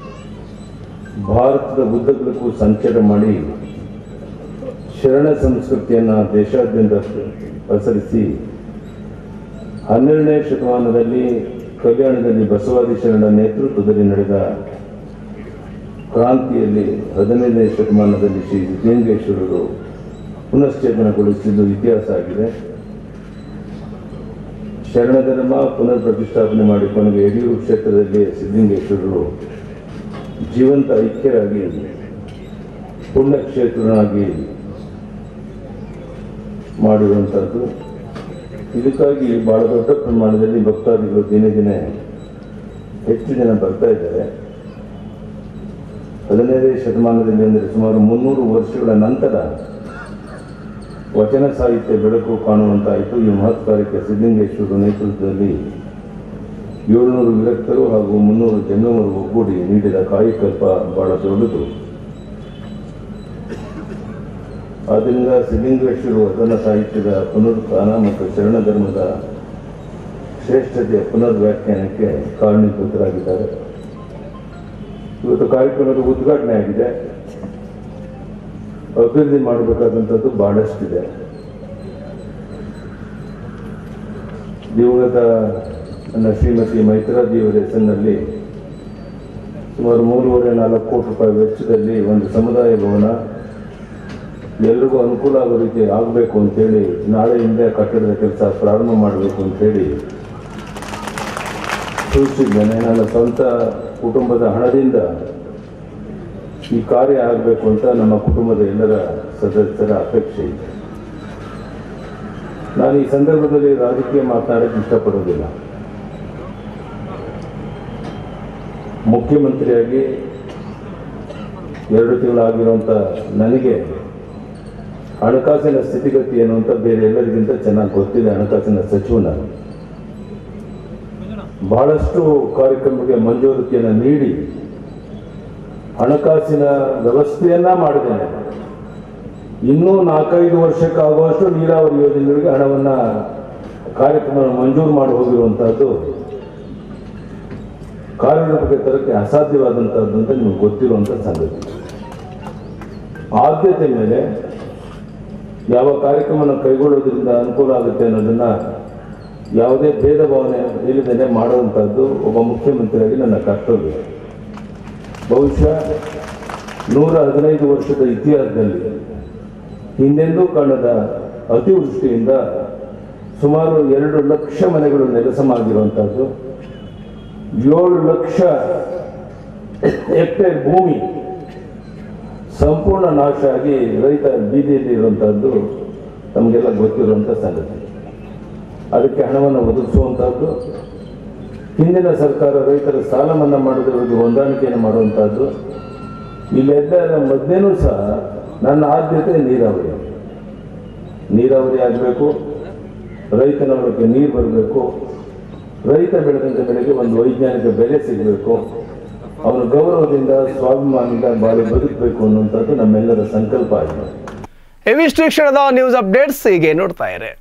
ಭಾರತದ ಉದ್ದಗಲಕ್ಕೂ ಸಂಚಾರ ಮಾಡಿ ಶರಣ ಸಂಸ್ಕೃತಿಯನ್ನು ದೇಶಾದ್ಯಂತ ಪಸರಿಸಿ ಹನ್ನೆರಡನೇ ಶತಮಾನದಲ್ಲಿ ಕಲ್ಯಾಣದಲ್ಲಿ ಬಸವಾದಿ ಶರಣ ನೇತೃತ್ವದಲ್ಲಿ ನಡೆದ ಕ್ರಾಂತಿಯಲ್ಲಿ ಹದಿನೈದನೇ ಶತಮಾನದಲ್ಲಿ ಶ್ರೀ ಸಿದ್ಧಲಿಂಗೇಶ್ವರರು ಪುನಶ್ಚೇತನಗೊಳಿಸಿದ್ದು ಇತಿಹಾಸ ಆಗಿದೆ ಶರಣ ಧರ್ಮ ಪುನರ್ ಪ್ರತಿಷ್ಠಾಪನೆ ಮಾಡಿ ಕೊನೆಗೆ ಯಡಿಯೂರು ಕ್ಷೇತ್ರದಲ್ಲಿ ಸಿದ್ಧಲಿಂಗೇಶ್ವರರು ಜೀವಂತ ಐಕ್ಯರಾಗಿ ಪುಣ್ಯಕ್ಷೇತ್ರನಾಗಿ ಮಾಡಿರುವಂಥದ್ದು ಇದಕ್ಕಾಗಿ ಬಹಳ ದೊಡ್ಡ ಪ್ರಮಾಣದಲ್ಲಿ ಭಕ್ತಾದಿಗಳು ದಿನೇ ದಿನೇ ಹೆಚ್ಚು ಜನ ಬರ್ತಾ ಇದ್ದಾರೆ ಹದಿನೈದನೇ ಶತಮಾನದಲ್ಲಿ ಅಂದರೆ ಸುಮಾರು ಮುನ್ನೂರು ವರ್ಷಗಳ ನಂತರ ವಚನ ಸಾಹಿತ್ಯ ಬೆಳಕು ಕಾಣುವಂತಾಯಿತು ಈ ಮಹತ್ ಕಾರ್ಯಕ್ಕೆ ಸಿದ್ಧಲಿಂಗೇಶ್ವರ ನೇತೃತ್ವದಲ್ಲಿ ಏಳ್ನೂರು ವಿರಕ್ತರು ಹಾಗೂ ಮುನ್ನೂರು ಜಂಗಮರು ಒಗ್ಗೂಡಿ ನೀಡಿದ ಕಾಯಕಲ್ಪ ಬಹಳ ದೊಡ್ಡದು ಆದ್ದರಿಂದ ಸಿದ್ಧಲಿಂಗೇಶ್ವರ ವಚನ ಸಾಹಿತ್ಯದ ಪುನರುತ್ಥಾನ ಮತ್ತು ಶರಣ ಧರ್ಮದ ಶ್ರೇಷ್ಠತೆಯ ಪುನರ್ ವ್ಯಾಖ್ಯಾನಕ್ಕೆ ಕಾರಣೀಭೂತರಾಗಿದ್ದಾರೆ ಇವತ್ತು ಕಾರ್ಯಕ್ರಮದ ಉದ್ಘಾಟನೆ ಆಗಿದೆ ಅಭಿವೃದ್ಧಿ ಮಾಡಬೇಕಾದಂಥದ್ದು ಬಹಳಷ್ಟಿದೆ ದಿವಂಗತ ನನ್ನ ಶ್ರೀಮತಿ ಮೈತ್ರಾದೇವರ ಹೆಸರಿನಲ್ಲಿ ಸುಮಾರು ಮೂರುವರೆ ನಾಲ್ಕು ಕೋಟಿ ರೂಪಾಯಿ ವೆಚ್ಚದಲ್ಲಿ ಒಂದು ಸಮುದಾಯ ಭವನ ಎಲ್ರಿಗೂ ಅನುಕೂಲ ಆಗೋ ರೀತಿ ಆಗಬೇಕು ಅಂತೇಳಿ ನಾಳೆಯಿಂದ ಕಟ್ಟಡದ ಕೆಲಸ ಪ್ರಾರಂಭ ಮಾಡಬೇಕು ಅಂತೇಳಿ ಸೂಚಿಸಿದ್ದೇನೆ ನನ್ನ ಸ್ವಂತ ಕುಟುಂಬದ ಹಣದಿಂದ ಈ ಕಾರ್ಯ ಆಗಬೇಕು ಅಂತ ನಮ್ಮ ಕುಟುಂಬದ ಎಲ್ಲರ ಸದಸ್ಯರ ಅಪೇಕ್ಷೆ ಇದೆ ನಾನು ಈ ಸಂದರ್ಭದಲ್ಲಿ ರಾಜಕೀಯ ಮಾತನಾಡಕ್ಕೆ ಇಷ್ಟಪಡೋದಿಲ್ಲ ಮುಖ್ಯಮಂತ್ರಿಯಾಗಿ ಎರಡು ತಿಂಗಳಾಗಿರುವಂಥ ನನಗೆ ಹಣಕಾಸಿನ ಸ್ಥಿತಿಗತಿ ಏನು ಅಂತ ಬೇರೆ ಎಲ್ಲರಿಗಿಂತ ಚೆನ್ನಾಗಿ ಗೊತ್ತಿದೆ ಹಣಕಾಸಿನ ಸಚಿವ ನಾನು ಬಹಳಷ್ಟು ಕಾರ್ಯಕ್ರಮಕ್ಕೆ ಮಂಜೂರಾತಿಯನ್ನು ನೀಡಿ ಹಣಕಾಸಿನ ವ್ಯವಸ್ಥೆಯನ್ನ ಮಾಡಿದ್ದೇನೆ ಇನ್ನೂ ನಾಲ್ಕೈದು ವರ್ಷಕ್ಕಾಗುವಷ್ಟು ನೀರಾವರಿ ಯೋಜನೆಗಳಿಗೆ ಹಣವನ್ನ ಕಾರ್ಯಕ್ರಮ ಮಂಜೂರು ಮಾಡಿ ಹೋಗಿರುವಂತಹದ್ದು ಕಾರ್ಯರೂಪಕ್ಕೆ ತರಕ್ಕೆ ಅಸಾಧ್ಯವಾದಂತಹದ್ದು ಅಂತ ನಿಮ್ಗೆ ಗೊತ್ತಿರುವಂತ ಸಂಗತಿ ಆದ್ಯತೆ ಮೇಲೆ ಯಾವ ಕಾರ್ಯಕ್ರಮವನ್ನು ಕೈಗೊಳ್ಳೋದ್ರಿಂದ ಅನುಕೂಲ ಆಗುತ್ತೆ ಅನ್ನೋದನ್ನ ಯಾವುದೇ ಭೇದ ಭಾವನೆ ಇಲ್ಲದೇ ಮಾಡುವಂತಹದ್ದು ಒಬ್ಬ ಮುಖ್ಯಮಂತ್ರಿಯಾಗಿ ನನ್ನ ಕರ್ತವ್ಯ ಬಹುಶಃ ನೂರ ಹದಿನೈದು ವರ್ಷದ ಇತಿಹಾಸದಲ್ಲಿ ಹಿಂದೆಂದೂ ಕಾಣದ ಅತಿವೃಷ್ಟಿಯಿಂದ ಸುಮಾರು ಎರಡು ಲಕ್ಷ ಮನೆಗಳು ನೆಲಸಮಾಗಿರುವಂತಹದ್ದು ಏಳು ಲಕ್ಷ ಹೆಕ್ಟೇರ್ ಭೂಮಿ ಸಂಪೂರ್ಣ ನಾಶ ಆಗಿ ರೈತ ಬೀದಿಯಲ್ಲಿ ಇರುವಂತಹದ್ದು ನಮಗೆಲ್ಲ ಗೊತ್ತಿರುವಂಥ ಸಂಗತಿ ಅದಕ್ಕೆ ಹಣವನ್ನು ಒದಗಿಸುವಂತಹದ್ದು ಹಿಂದಿನ ಸರ್ಕಾರ ರೈತರ ಸಾಲ ಮನ್ನಾ ಮಾಡೋದ್ರ ಬಗ್ಗೆ ಹೊಂದಾಣಿಕೆಯನ್ನು ಮಾಡುವಂತಹದ್ದು ಇಲ್ಲೆಲ್ಲರ ಮಧ್ಯೆನೂ ಸಹ ನನ್ನ ಆದ್ಯತೆ ನೀರಾವರಿ ನೀರಾವರಿ ಆಗಬೇಕು ರೈತನ ಒಳಗೆ ನೀರು ಬರಬೇಕು ರೈತ ಬೆಳೆದಂಥ ಬೆಳೆಗೆ ಒಂದು ವೈಜ್ಞಾನಿಕ ಬೆಲೆ ಸಿಗಬೇಕು ಅವನು ಗೌರವದಿಂದ ಸ್ವಾಭಿಮಾನದಿಂದ ಬಾಳಿ ಬದುಕಬೇಕು ಅನ್ನುವಂಥದ್ದು ನಮ್ಮೆಲ್ಲರ ಸಂಕಲ್ಪ ಆಗಿದೆ ಇವಿಷ್ಟು ಕ್ಷಣದ ನ್ಯೂಸ್ ಅಪ್ಡೇಟ್ಸ್ ಹೀಗೆ ನೋಡ್ತಾ ಇರಿ